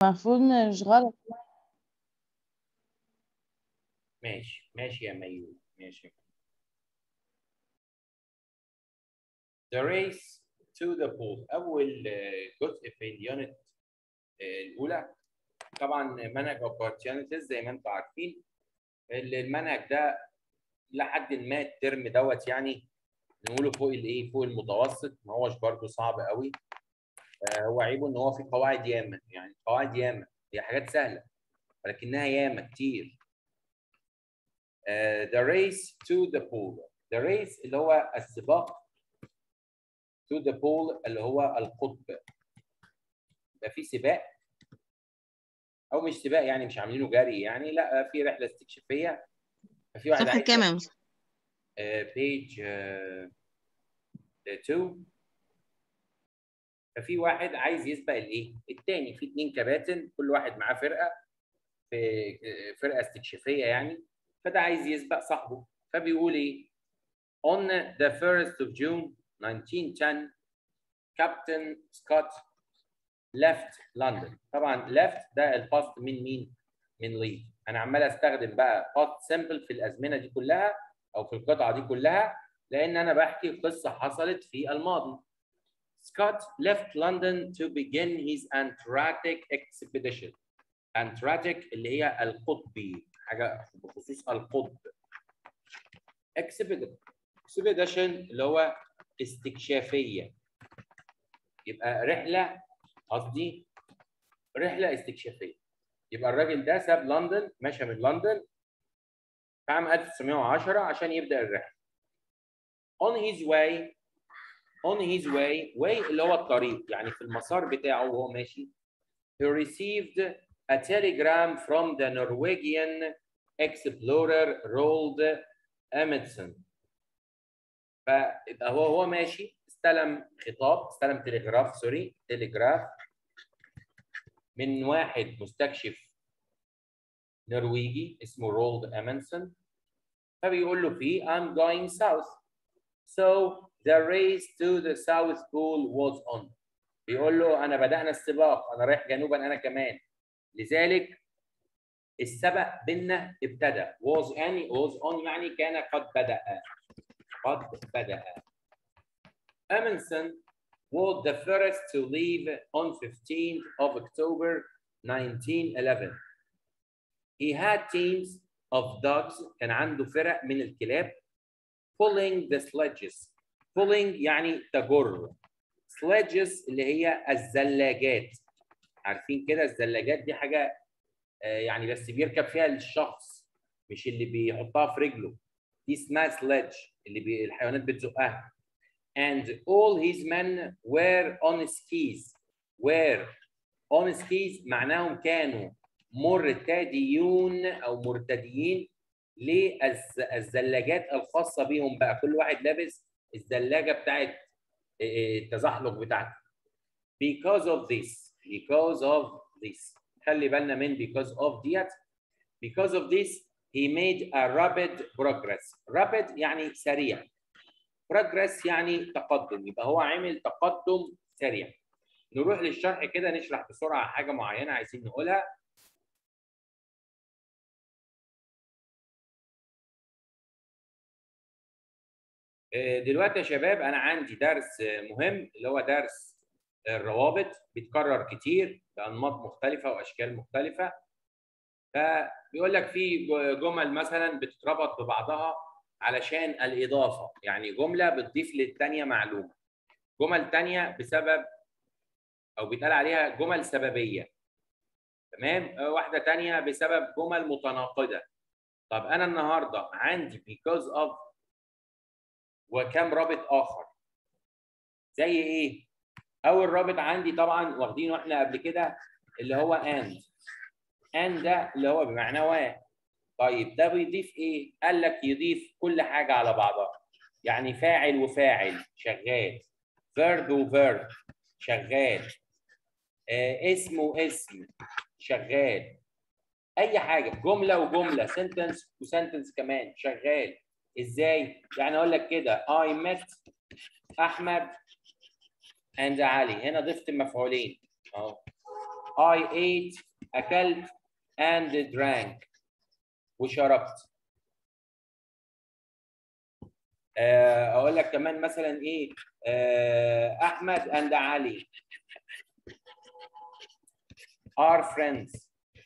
المفروض مش غلط ماشي ماشي يا ميول ماشي The race to the pool أول آه، جزء في اليونت آه، الأولى طبعا منهج opportunities زي ما انتم عارفين ال- المنهج ده لحد ما الترم دوت يعني نقوله فوق الايه فوق المتوسط ما هوش برضه صعب قوي آه، هو عيبه ان هو في قواعد ياما يعني قواعد ياما هي حاجات سهله ولكنها ياما كتير آه، the race to the pool the race اللي هو السباق to the pole اللي هو القطب يبقى في سباق او مش سباق يعني مش عاملينه جري يعني لا في رحله استكشافيه في واحد صفحة عايز كام يا مستر؟ بيج 2 ففي واحد عايز يسبق الايه؟ التاني في اتنين كباتن كل واحد معاه فرقه في آه، فرقه استكشافيه يعني فده عايز يسبق صاحبه فبيقول ايه؟ On the 1st of June 1910 Captain Scott left London طبعا left ده الباست من مين؟ من leave انا عمال استخدم بقى past simple في الازمنه دي كلها او في القطعه دي كلها لان انا بحكي قصه حصلت في الماضي Scott left London to begin his Antarctic expedition. Antarctic اللي هي القطبي حاجه بخصوص القطب. Expedition expedition اللي هو استكشافيه. يبقى رحله قصدي رحله استكشافيه. يبقى الراجل ده ساب لندن مشى من لندن في عام 1910 عشان يبدا الرحله. On his way on his way way اللي هو الطريق يعني في المسار بتاعه وهو ماشي he received a telegram from the Norwegian explorer Roald Amundsen فيبقى هو هو ماشي استلم خطاب استلم تلغراف سوري تلغراف من واحد مستكشف نرويجي اسمه رولد امندسون فبيقول له فيه I'm going south so the race to the south pole was on بيقول له انا بدانا السباق انا رايح جنوبا انا كمان لذلك السبق بينا ابتدى was يعني was on يعني كان قد بدا قد بدا Amundsen was the first to leave on 15th of October 1911 he had teams of dogs كان عنده فرق من الكلاب pulling the sledges pulling يعني تجر sledges اللي هي الزلاجات عارفين كده الزلاجات دي حاجه آه، يعني بس بيركب فيها الشخص مش اللي بيحطها في رجله دي اسمها sledge اللي بي الحيوانات بتزقها and all his men were on skis were on skis معناهم كانوا مرتديون او مرتديين للزلاجات الخاصه بيهم بقى كل واحد لابس الزلاجه بتاعت التزحلق بتاعته because of this because of this خلي بالنا من because of ديت because of this he made a rapid progress rapid يعني سريع progress يعني تقدم يبقى هو عمل تقدم سريع نروح للشرح كده نشرح بسرعه حاجه معينه عايزين نقولها دلوقتي يا شباب انا عندي درس مهم اللي هو درس الروابط بيتكرر كتير بانماط مختلفه واشكال مختلفه فبيقول لك في جمل مثلا بتتربط ببعضها علشان الاضافه يعني جمله بتضيف للثانيه معلومه جمل ثانيه بسبب او بيتقال عليها جمل سببيه تمام واحده ثانيه بسبب جمل متناقضه طب انا النهارده عندي because of وكم رابط اخر زي ايه اول رابط عندي طبعا واخدينه احنا قبل كده اللي هو and and ده اللي هو بمعنى و طيب ده بيضيف ايه قال لك يضيف كل حاجه على بعضها يعني فاعل وفاعل شغال verb وverb شغال آه اسم واسم شغال اي حاجه جمله وجمله sentence وسنتنس كمان شغال ازاي؟ يعني اقول لك كده I met احمد and علي هنا ضفت مفعولين اهو I ate أكلت and drank وشربت آه، اقول لك كمان مثلا ايه آه، احمد and علي are friends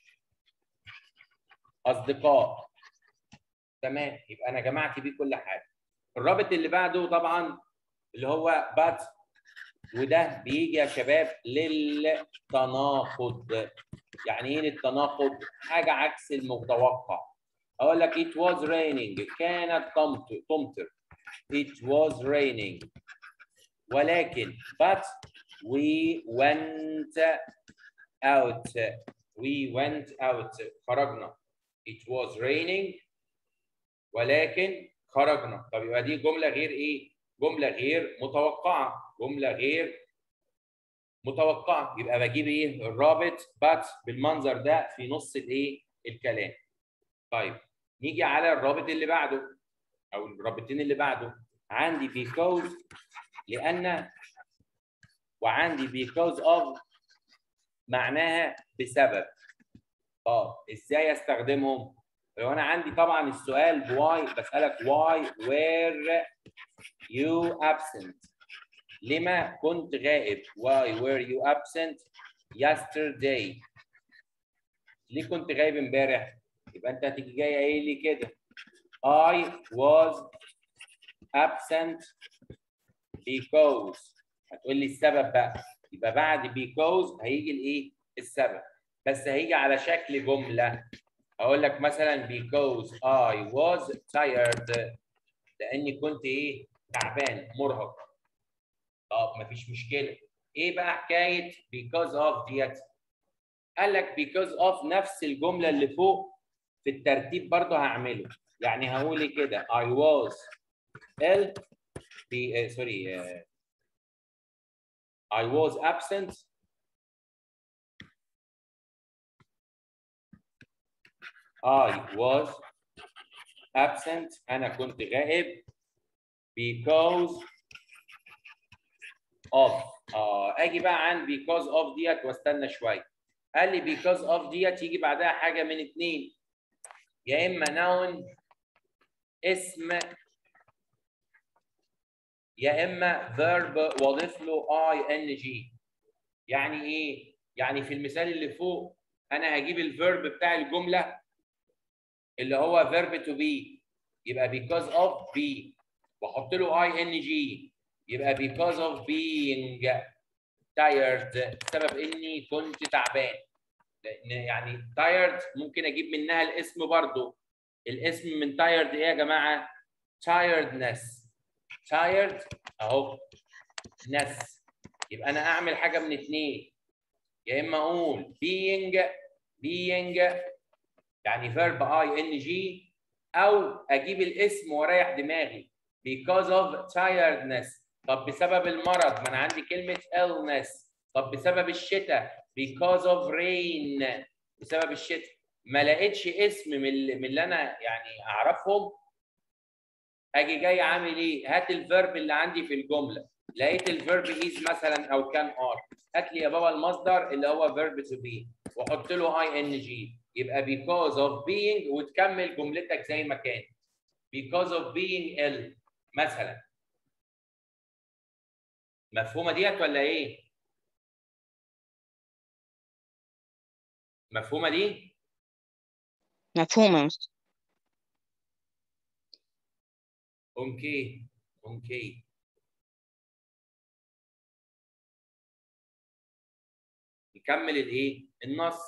اصدقاء تمام يبقى انا جمعت بيه كل حاجه الرابط اللي بعده طبعا اللي هو but وده بيجي يا شباب للتناقض يعني ايه للتناقض حاجه عكس المتوقع اقول لك it was raining كانت تمطر تمطر it was raining ولكن but we went out we went out خرجنا it was raining ولكن خرجنا طب يبقى دي جمله غير ايه جمله غير متوقعه جمله غير متوقعه يبقى بجيب ايه الرابط but بالمنظر ده في نص الايه الكلام طيب نيجي على الرابط اللي بعده او الرابطين اللي بعده عندي because لان وعندي because of معناها بسبب اه ازاي استخدمهم لو انا عندي طبعا السؤال why بسالك why were you absent لما كنت غائب why were you absent yesterday ليه كنت غايب امبارح يبقى انت هتيجي جاي قايل لي كده I was absent because هتقول لي السبب بقى يبقى بعد because هيجي الايه السبب بس هيجي على شكل جمله اقول لك مثلا because I was tired لاني كنت ايه تعبان مرهق طب مفيش مشكله ايه بقى حكايه because of ديت قال لك because of نفس الجمله اللي فوق في الترتيب برضه هعمله يعني هقول إيه كده I was ill be uh, sorry uh, I was absent I was absent أنا كنت غائب because of آه أجي بقى عن because of ديت واستنى شوية قال لي because of ديت يجي بعدها حاجة من اتنين يا إما noun اسم يا إما verb واضيف له ing يعني إيه؟ يعني في المثال اللي فوق أنا هجيب الفيرب بتاع الجملة اللي هو verb to be يبقى because of be واحط له ing يبقى because of being tired بسبب اني كنت تعبان لان يعني tired ممكن اجيب منها الاسم برضو الاسم من tired ايه يا جماعه tiredness tired اهو ness يبقى انا اعمل حاجه من اتنين يا اما اقول being being يعني verb ing او اجيب الاسم واريح دماغي because of tiredness طب بسبب المرض ما انا عندي كلمه illness طب بسبب الشتاء because of rain بسبب الشتاء ما لقيتش اسم من اللي, من اللي انا يعني اعرفهم اجي جاي عامل ايه هات الفيرب اللي عندي في الجمله لقيت الفيرب از مثلا او كان ار هات لي يا بابا المصدر اللي هو فيرب تو بي واحط له اي ان جي يبقى because of being وتكمل جملتك زي ما كانت because of being ill مثلا مفهومه ديت ولا ايه مفهومه دي مفهومة يا مستر اوكي اوكي نكمل الايه النص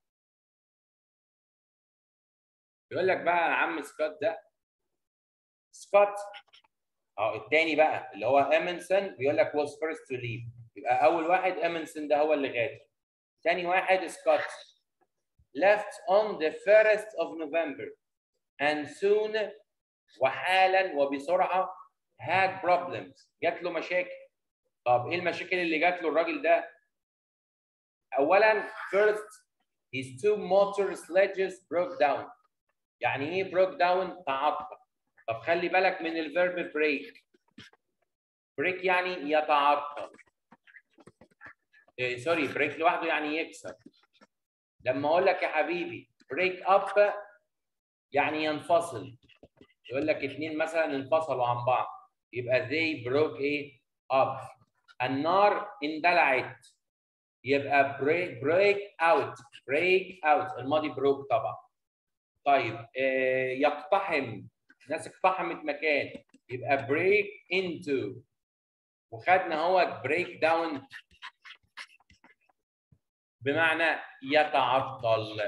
يقول لك بقى يا عم سكوت ده سكوت اه الثاني بقى اللي هو امنسون بيقول لك was first to leave يبقى اول واحد امنسون ده هو اللي غادر ثاني واحد سكوت left on the 1st of November and soon وحالا وبسرعه had problems جات له مشاكل طب ايه المشاكل اللي جات له الراجل ده اولا first his two motor sledges broke down يعني ايه broke down تعطل طب خلي بالك من الفيرب بريك بريك يعني يتعطل إيه سوري بريك لوحده يعني يكسر لما اقول لك يا حبيبي بريك اب يعني ينفصل يقول لك اثنين مثلا انفصلوا عن بعض يبقى they broke ايه up النار اندلعت يبقى break break out break out الماضي broke طبعا طيب آه يقتحم ناس اقتحمت مكان يبقى break into وخدنا هو break down بمعنى يتعطل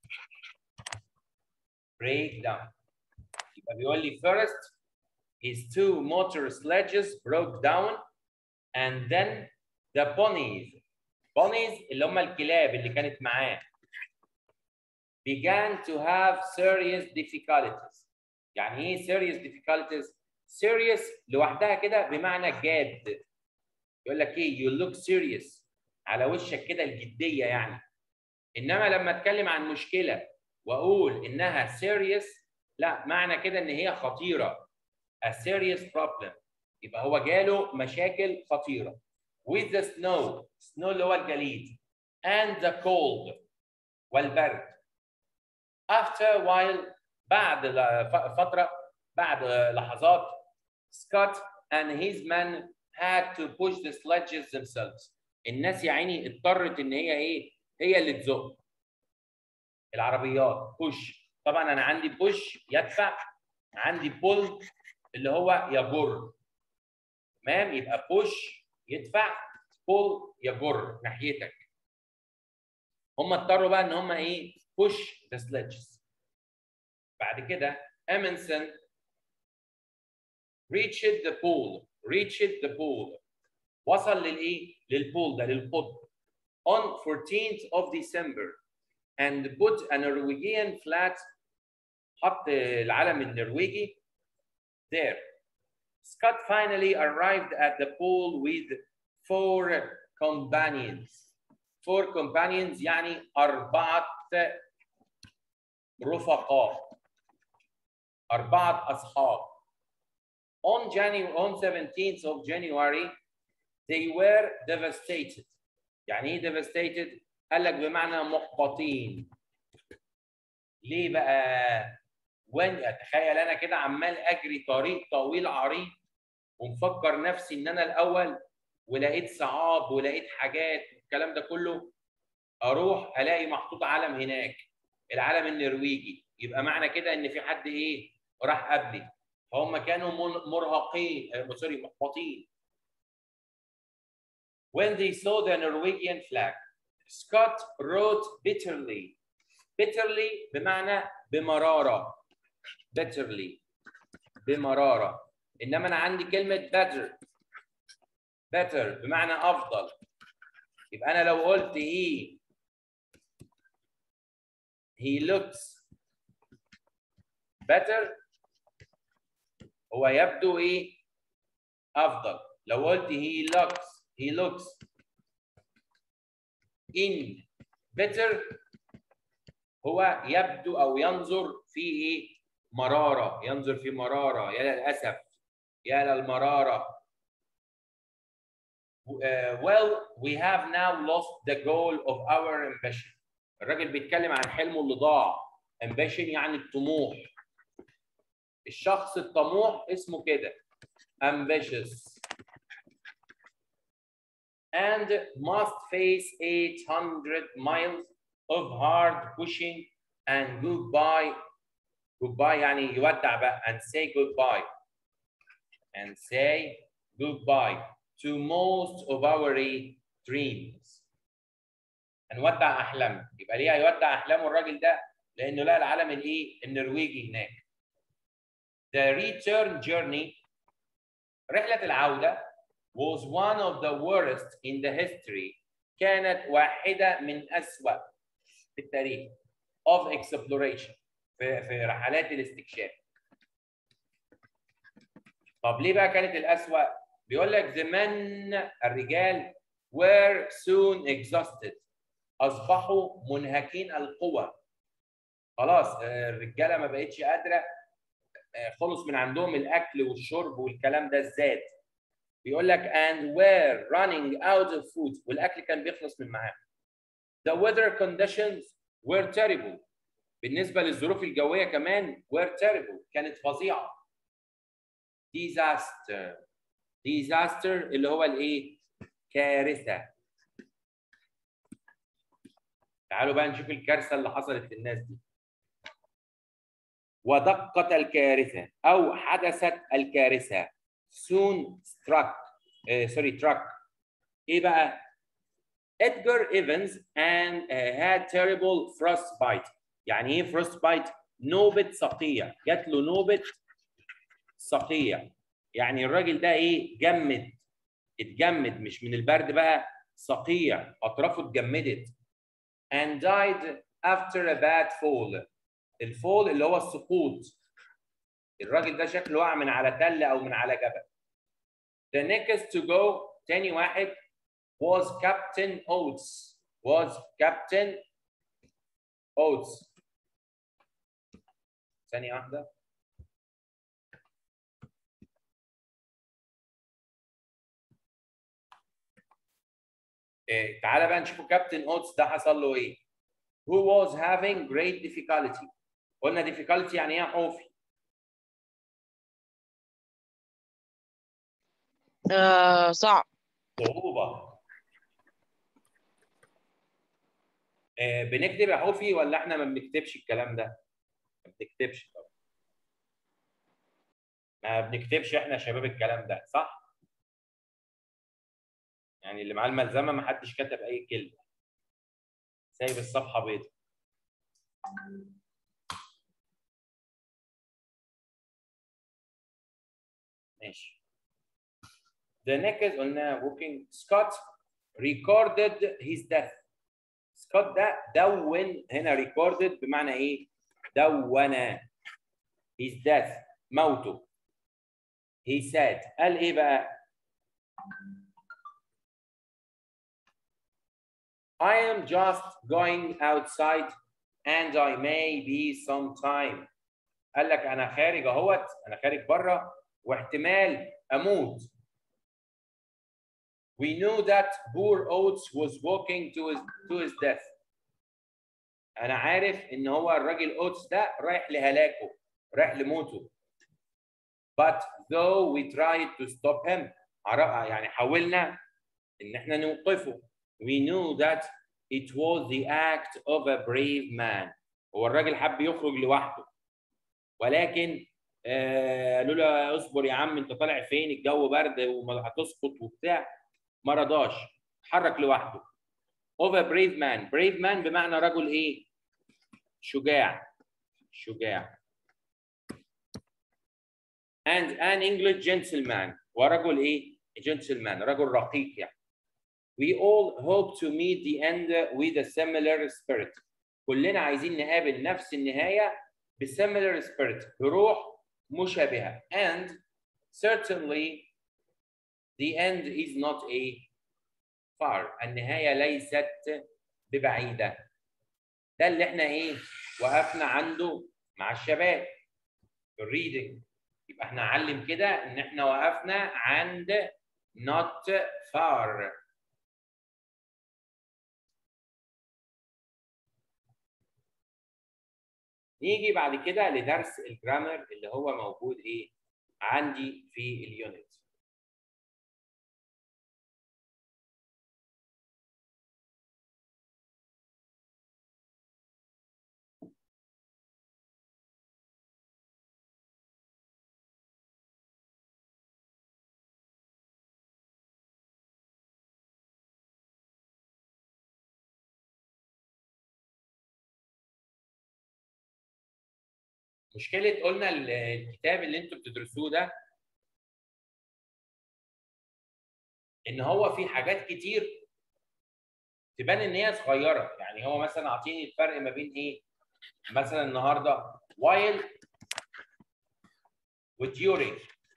break down يبقى بيقول لي first his two motor sledges broke down and then the ponies ponies اللي هم الكلاب اللي كانت معاه began to have serious difficulties يعني ايه serious difficulties serious لوحدها كده بمعنى جاد يقول لك ايه you look serious على وشك كده الجديه يعني انما لما اتكلم عن مشكله واقول انها serious لا معنى كده ان هي خطيره a serious problem يبقى هو جاله مشاكل خطيره with the snow snow اللي هو الجليد and the cold والبرد after while بعد فتره بعد لحظات Scott and his men had to push the sledges themselves الناس يا عيني اضطرت ان هي ايه هي اللي تزق العربيات بوش طبعا انا عندي بوش يدفع عندي بول اللي هو يجر تمام يبقى بوش يدفع بول يجر ناحيتك هم اضطروا بقى ان هم ايه بوش ذا sledges بعد كده امنسون reached the pool reached the pool وصل للايه للبول ده للقطب on 14th of December and put a Norwegian flag حط العلم النرويجي there. Scott finally arrived at the pool with four companions. Four companions يعني أربعة رفقاء. أربعة أصحاب. On January on 17th of January they were devastated. يعني ايه devastated؟ قال لك بمعنى محبطين. ليه بقى؟ وين تخيل انا كده عمال اجري طريق طويل عريض ومفكر نفسي ان انا الاول ولقيت صعاب ولقيت حاجات الكلام ده كله اروح الاقي محطوط علم هناك العلم النرويجي يبقى معنى كده ان في حد ايه راح قبلي فهم كانوا مرهقين سوري محبطين When they saw the Norwegian flag, Scott wrote bitterly. Bitterly بمعنى بمرارة. bitterly بمرارة. إنما أنا عندي كلمة better. better بمعنى أفضل. يبقى أنا لو قلت he he looks better هو يبدو إيه؟ أفضل. لو قلت he looks he looks in better هو يبدو او ينظر في ايه مراره ينظر في مراره يا للاسف يا للمراره uh, well we have now lost the goal of our ambition الراجل بيتكلم عن حلمه اللي ضاع ambition يعني الطموح الشخص الطموح اسمه كده ambitious and must face 800 miles of hard pushing and goodbye goodbye يعني يودع بقى and say goodbye and say goodbye to most of our dreams هنودع احلامنا يبقى ليه هيودع احلامه الراجل ده لانه لقى العالم الايه النرويجي هناك the return journey رحله العوده was one of the worst in the history كانت واحدة من أسوأ في التاريخ of exploration في, في رحلات الاستكشاف طب ليه بقى كانت الأسوأ؟ بيقول لك the men الرجال were soon exhausted أصبحوا منهكين القوى خلاص الرجالة ما بقتش قادرة خلص من عندهم الأكل والشرب والكلام ده الزاد بيقول لك and were running out of food والاكل كان بيخلص من معاهم. The weather conditions were terrible. بالنسبه للظروف الجويه كمان were terrible كانت فظيعه. disaster disaster اللي هو الايه؟ كارثه. تعالوا بقى نشوف الكارثه اللي حصلت للناس دي. ودقت الكارثه او حدثت الكارثه soon struck uh, sorry struck ايه بقى Edgar Evans and uh, had terrible frostbite يعني ايه frostbite نوبة صقيع جات له نوبة صقيع يعني الراجل ده ايه جمد اتجمد مش من البرد بقى صقيع اطرافه اتجمدت and died after a bad fall الفول اللي هو السقوط الراجل ده شكله وقع من على تل او من على جبل the next to go تاني واحد was Captain Oates was Captain Oates ثانية واحدة إيه تعالى بقى نشوف كابتن اوتس ده حصل له ايه who was having great difficulty قلنا difficulty يعني ايه يا حوفي آه صعب صعوبة آه بنكتب يا حوفي ولا احنا ما بنكتبش الكلام ده؟ ما بنكتبش طبعا ما بنكتبش احنا يا شباب الكلام ده صح؟ يعني اللي معاه الملزمة ما حدش كتب أي كلمة سايب الصفحة بيضاء ماشي The next قلنا working Scott recorded his death. سكوت ده دون هنا recorded بمعنى ايه؟ دون his death موته. He said قال ايه بقى؟ I am just going outside and I may be some time. قال لك انا خارج اهوت انا خارج بره واحتمال اموت. We knew that poor Oates was walking to his, to his death. أنا عارف إن هو الراجل أوتس ده رايح لهلاكه، رايح لموته. But though we tried to stop him, يعني حاولنا إن إحنا نوقفه. We knew that it was the act of a brave man. هو الراجل حب يخرج لوحده. ولكن آه قالوا له اصبر يا عم انت طالع فين الجو برد وهتسقط وبتاع ما رضاش اتحرك لوحده of a brave man brave man بمعنى رجل ايه شجاع شجاع and an English gentleman ورجل ايه gentleman رجل رقيق يعني we all hope to meet the end with a similar spirit كلنا عايزين نقابل نفس النهاية ب similar spirit بروح مشابهة and certainly the end is not a far النهاية ليست ببعيدة ده اللي احنا ايه وقفنا عنده مع الشباب في الريدنج يبقى احنا علم كده ان احنا وقفنا عند not far نيجي بعد كده لدرس الجرامر اللي هو موجود ايه عندي في اليونت مشكله قلنا الكتاب اللي انتوا بتدرسوه ده ان هو في حاجات كتير تبان ان هي صغيره يعني هو مثلا اعطيني الفرق ما بين ايه مثلا النهارده while وduring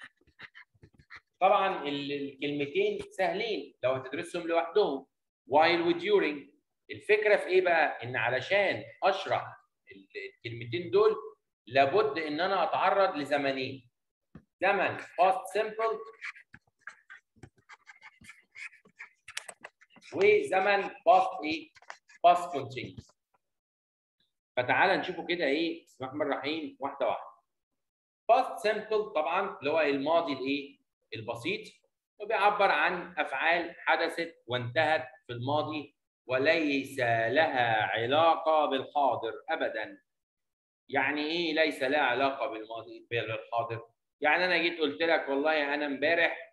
طبعا الكلمتين سهلين لو هتدرسهم لوحدهم while وduring الفكره في ايه بقى ان علشان اشرح الكلمتين دول لابد ان انا اتعرض لزمنين زمن past simple وزمن باست ايه باست كونتينيوس فتعالى نشوفه كده ايه بسم الله الرحمن الرحيم واحده واحده باست سيمبل طبعا اللي هو الماضي الايه البسيط وبيعبر عن افعال حدثت وانتهت في الماضي وليس لها علاقه بالحاضر ابدا يعني ايه ليس لها علاقه بالماضي بالحاضر يعني انا جيت قلت لك والله انا امبارح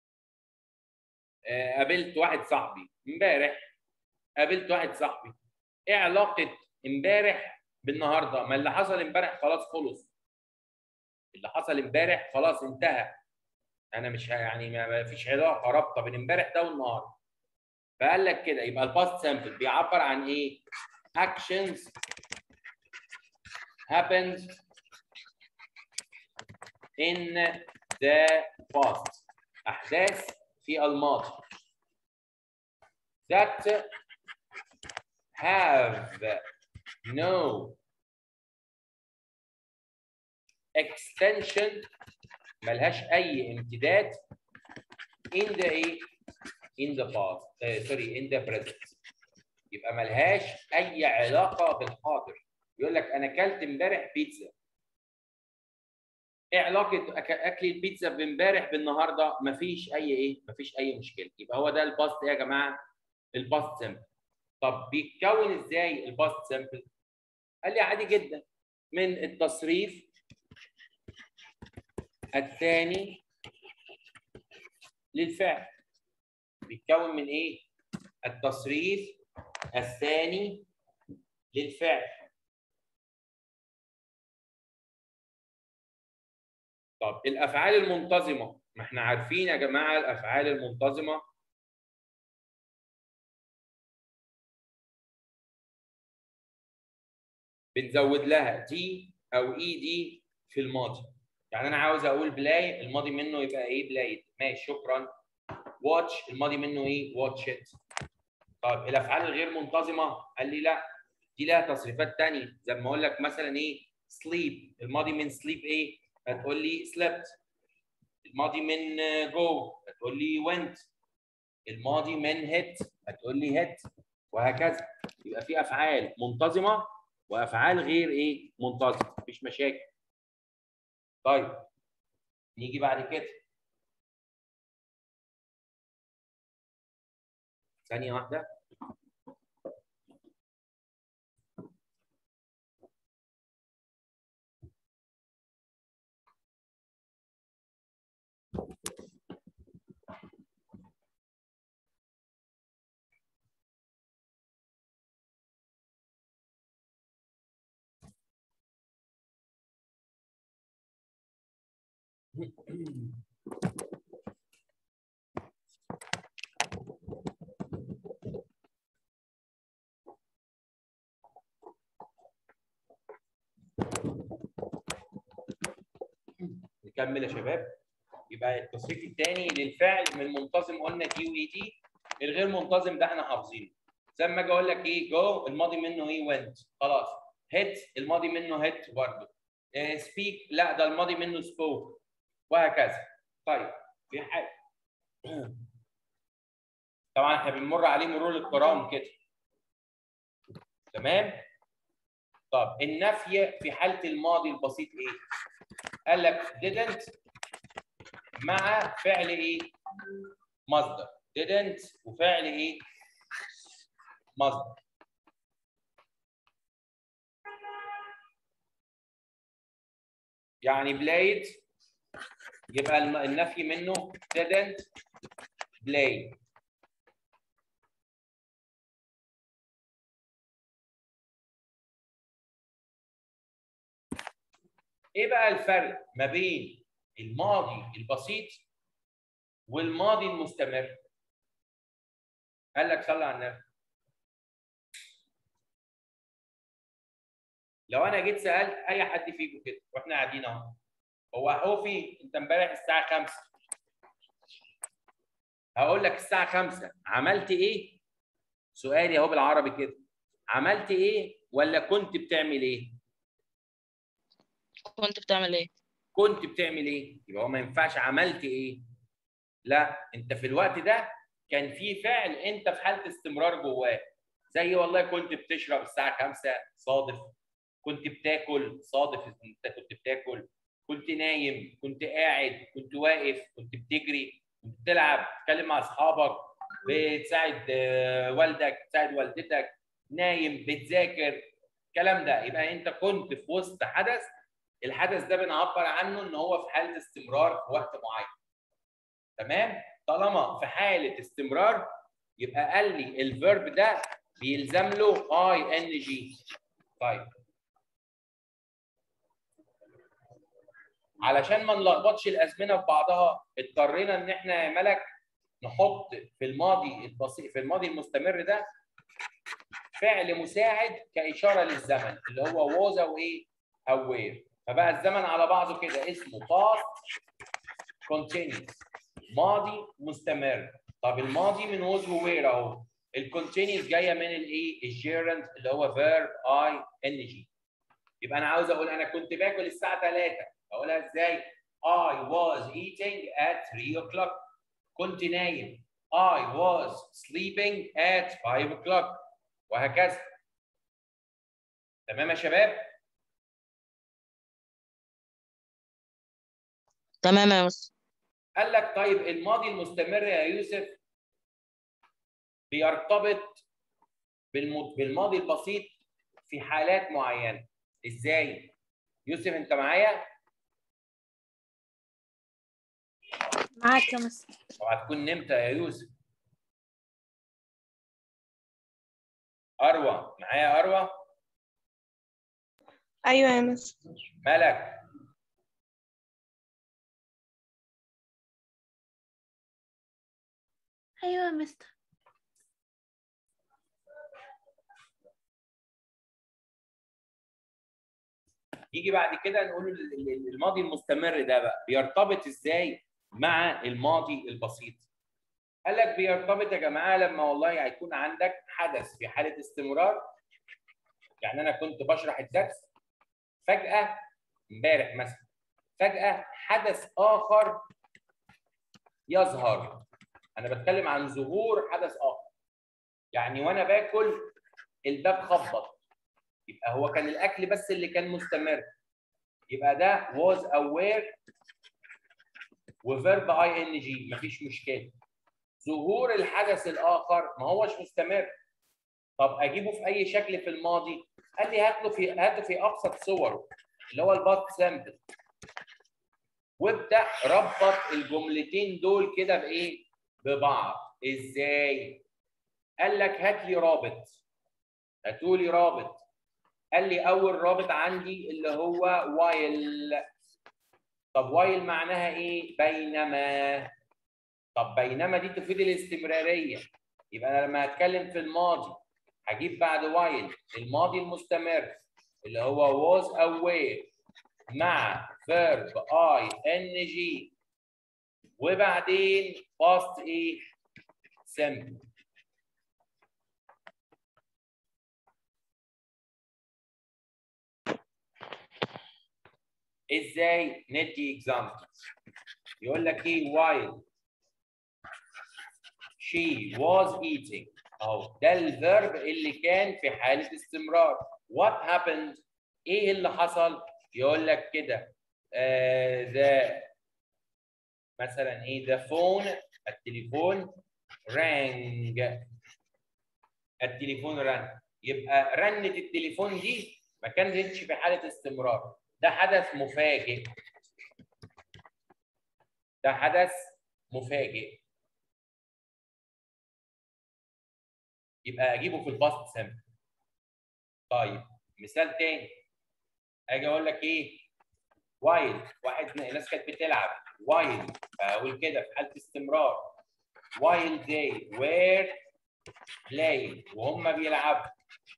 آه، قابلت واحد صاحبي امبارح قابلت واحد صاحبي ايه علاقه امبارح بالنهارده ما اللي حصل امبارح خلاص خلص اللي حصل امبارح خلاص انتهى انا مش يعني ما فيش علاقه رابطه بين امبارح ده والنهارده فقال لك كده يبقى الباست سامبل بيعبر عن ايه actions happened in the past احداث في الماضي that have no extension ملهاش اي امتداد in the ايه in the past uh, sorry in the present يبقى ملهاش اي علاقه بالحاضر يقول لك انا اكلت امبارح بيتزا ايه علاقه اكل البيتزا بامبارح بالنهارده مفيش اي ايه مفيش اي مشكله يبقى هو ده الباست يا جماعه الباست سمبل طب بيتكون ازاي الباست سمبل قال لي عادي جدا من التصريف الثاني للفعل بيتكون من ايه التصريف الثاني للفعل طب الافعال المنتظمه ما احنا عارفين يا جماعه الافعال المنتظمه بنزود لها دي او اي دي في الماضي يعني انا عاوز اقول بلاي الماضي منه يبقى ايه بلايد ماشي شكرا واتش الماضي منه ايه واتش ات طب الافعال الغير منتظمه قال لي لا دي لها تصريفات ثانيه زي ما اقول لك مثلا ايه سليب الماضي من سليب ايه هتقول لي slept الماضي من go هتقول لي went الماضي من hit هتقول لي hit وهكذا يبقى في افعال منتظمه وافعال غير ايه منتظمه مفيش مشاكل طيب نيجي بعد كده ثانيه واحده نكمل يا شباب يبقى التصريف الثاني للفعل من منتظم قلنا دي واي دي الغير منتظم ده احنا حافظينه زي ما اجي اقول لك ايه جو الماضي منه ايه went خلاص هيت الماضي منه هيت برضه سبيك لا ده الماضي منه سبوك وهكذا طيب في حاجه طبعا احنا بنمر عليه مرور الكرام كده تمام طب النفي في حاله الماضي البسيط ايه قال لك didn't مع فعل ايه مصدر didn't وفعل ايه مصدر يعني played يبقى النفي منه didn't play ايه بقى الفرق ما بين الماضي البسيط والماضي المستمر قال لك صلى على النبي لو انا جيت سالت اي حد فيكم كده واحنا قاعدين اهو هو هو في انت امبارح الساعه 5 هقول لك الساعه 5 عملت ايه سؤالي اهو بالعربي كده عملت ايه ولا كنت بتعمل ايه كنت بتعمل ايه كنت بتعمل ايه يبقى هو ما ينفعش عملت ايه لا انت في الوقت ده كان في فعل انت في حاله استمرار جواه زي والله كنت بتشرب الساعه 5 صادف كنت بتاكل صادف انت كنت بتاكل كنت نايم كنت قاعد كنت واقف كنت بتجري كنت بتلعب تتكلم مع اصحابك بتساعد آه، والدك تساعد والدتك نايم بتذاكر الكلام ده يبقى انت كنت في وسط حدث الحدث ده بنعبر عنه ان هو في حاله استمرار في وقت معين تمام طالما في حاله استمرار يبقى قال لي الفيرب ده بيلزم له اي ان جي طيب علشان ما نلخبطش الازمنه في بعضها اضطرينا ان احنا يا ملك نحط في الماضي البسيط في الماضي المستمر ده فعل مساعد كاشاره للزمن اللي هو was او ايه او were فبقى الزمن على بعضه كده اسمه past continuous ماضي مستمر طب الماضي من was و were اهو الكونتينيوس جايه من الايه الجيرند اللي هو verb i n g يبقى انا عاوز اقول انا كنت باكل الساعه 3 اقولها ازاي I was eating at 3 o'clock كنت نايم I was sleeping at 5 o'clock وهكذا تمام يا شباب تمام يا مستر قال لك طيب الماضي المستمر يا يوسف بيرتبط بالم- بالماضي البسيط في حالات معينه ازاي يوسف انت معايا معاك يا مستر اوعى تكون نمت يا يوسف اروى معايا اروى ايوه يا مستر ملك ايوه يا مستر يجي بعد كده نقول ال- ال- الماضي المستمر ده بقى بيرتبط ازاي مع الماضي البسيط قال لك بيرتبط يا جماعه لما والله هيكون عندك حدث في حاله استمرار يعني انا كنت بشرح الدرس فجاه امبارح مثلا فجاه حدث اخر يظهر انا بتكلم عن ظهور حدث اخر يعني وانا باكل الباب خبط يبقى هو كان الاكل بس اللي كان مستمر يبقى ده was aware وفيرب اي ان جي مفيش مشكله ظهور الحدث الاخر ما هوش مستمر طب اجيبه في اي شكل في الماضي قال لي هات له في هاته في ابسط صوره اللي هو الباست سامبل وابدا ربط الجملتين دول كده بايه ببعض ازاي قال لك هات لي رابط هاتوا لي رابط قال لي اول رابط عندي اللي هو وايل طب وايل معناها ايه بينما طب بينما دي تفيد الاستمراريه يبقى انا لما هتكلم في الماضي هجيب بعد وايل الماضي المستمر اللي هو was aware مع verb I N G وبعدين past ايه simple ازاي ندي اكزامبل يقول لك ايه while she was eating اهو ده الفيرب اللي كان في حاله استمرار what happened ايه اللي حصل يقول لك كده آه the مثلا ايه the phone التليفون rang التليفون رن يبقى رنة التليفون دي ما كانتش في حاله استمرار ده حدث مفاجئ ده حدث مفاجئ يبقى اجيبه في الباست سامبل طيب مثال تاني اجي اقول لك ايه وايل واحد ناس كانت بتلعب وايل اقول كده في حاله استمرار وايل they were playing وهم بيلعبوا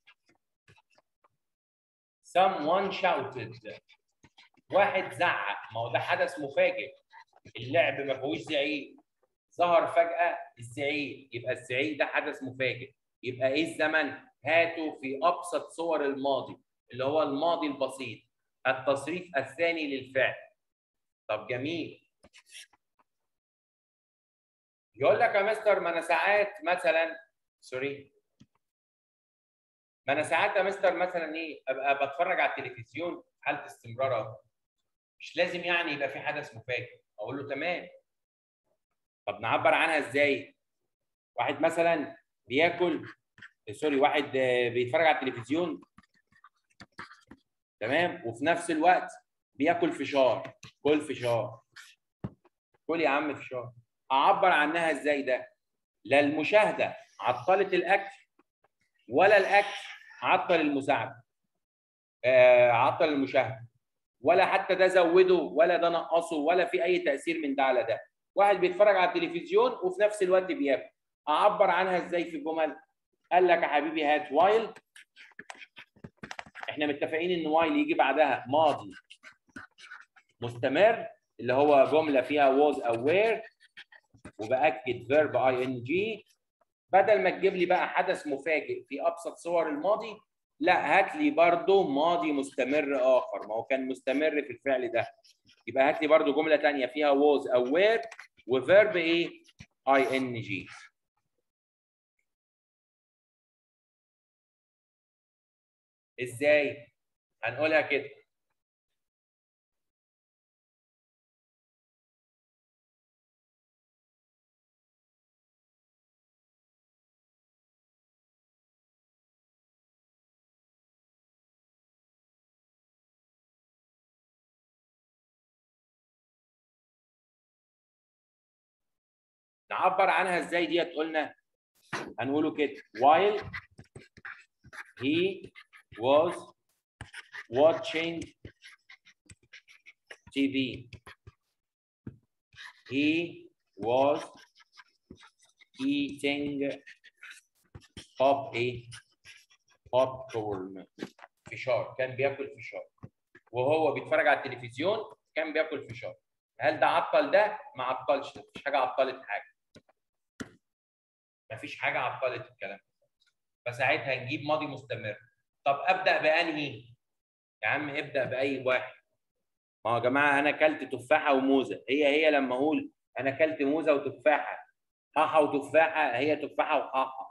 someone shouted واحد زعق ما هو ده حدث مفاجئ اللعب ما فيهوش زعيق ظهر فجأة الزعيق يبقى الزعيق ده حدث مفاجئ يبقى ايه الزمن؟ هاته في ابسط صور الماضي اللي هو الماضي البسيط التصريف الثاني للفعل طب جميل يقول لك يا مستر ما انا ساعات مثلا سوري ما انا ساعات يا مستر مثلا ايه ابقى بتفرج على التلفزيون في حاله استمرار اهو مش لازم يعني يبقى في حدث مفاجئ اقول له تمام طب نعبر عنها ازاي واحد مثلا بياكل سوري واحد آه، بيتفرج على التلفزيون تمام وفي نفس الوقت بياكل فشار كل فشار كل يا عم فشار اعبر عنها ازاي ده لا المشاهده عطلت الاكل ولا الاكل عطل المساعده آه عطل المشاهده ولا حتى ده زوده ولا ده نقصه ولا في اي تاثير من ده على ده واحد بيتفرج على التلفزيون وفي نفس الوقت بياكل اعبر عنها ازاي في جمل قال لك يا حبيبي هات وايل احنا متفقين ان وايل يجي بعدها ماضي مستمر اللي هو جمله فيها was aware وباكد verb ing بدل ما تجيب لي بقى حدث مفاجئ في ابسط صور الماضي لا هات لي برضه ماضي مستمر اخر ما هو كان مستمر في الفعل ده يبقى هات لي برضه جمله ثانيه فيها was aware وفيرب ايه ing ازاي هنقولها كده نعبر عنها ازاي ديت قلنا هنقوله كده while he was watching TV he was eating pop ايه popcorn فشار كان بياكل فشار وهو بيتفرج على التلفزيون كان بياكل فشار هل ده عطل ده؟ ما عطلش مفيش حاجه عطلت حاجه مفيش حاجه عطلت الكلام فساعتها نجيب ماضي مستمر طب ابدا بانهي يا عم ابدا باي واحد ما هو يا جماعه انا اكلت تفاحه وموزه هي هي لما اقول انا اكلت موزه وتفاحه حاحه وتفاحه هي تفاحه وحاحه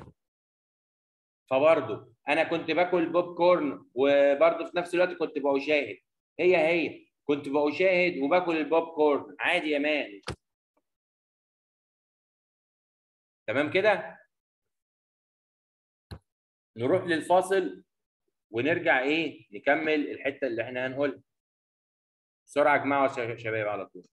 فبرضه انا كنت باكل بوب كورن وبرضه في نفس الوقت كنت بشاهد هي هي كنت بشاهد وباكل البوب كورن عادي يا مان تمام كده نروح للفاصل ونرجع ايه نكمل الحته اللي احنا هنقولها بسرعه يا جماعه يا شباب على طول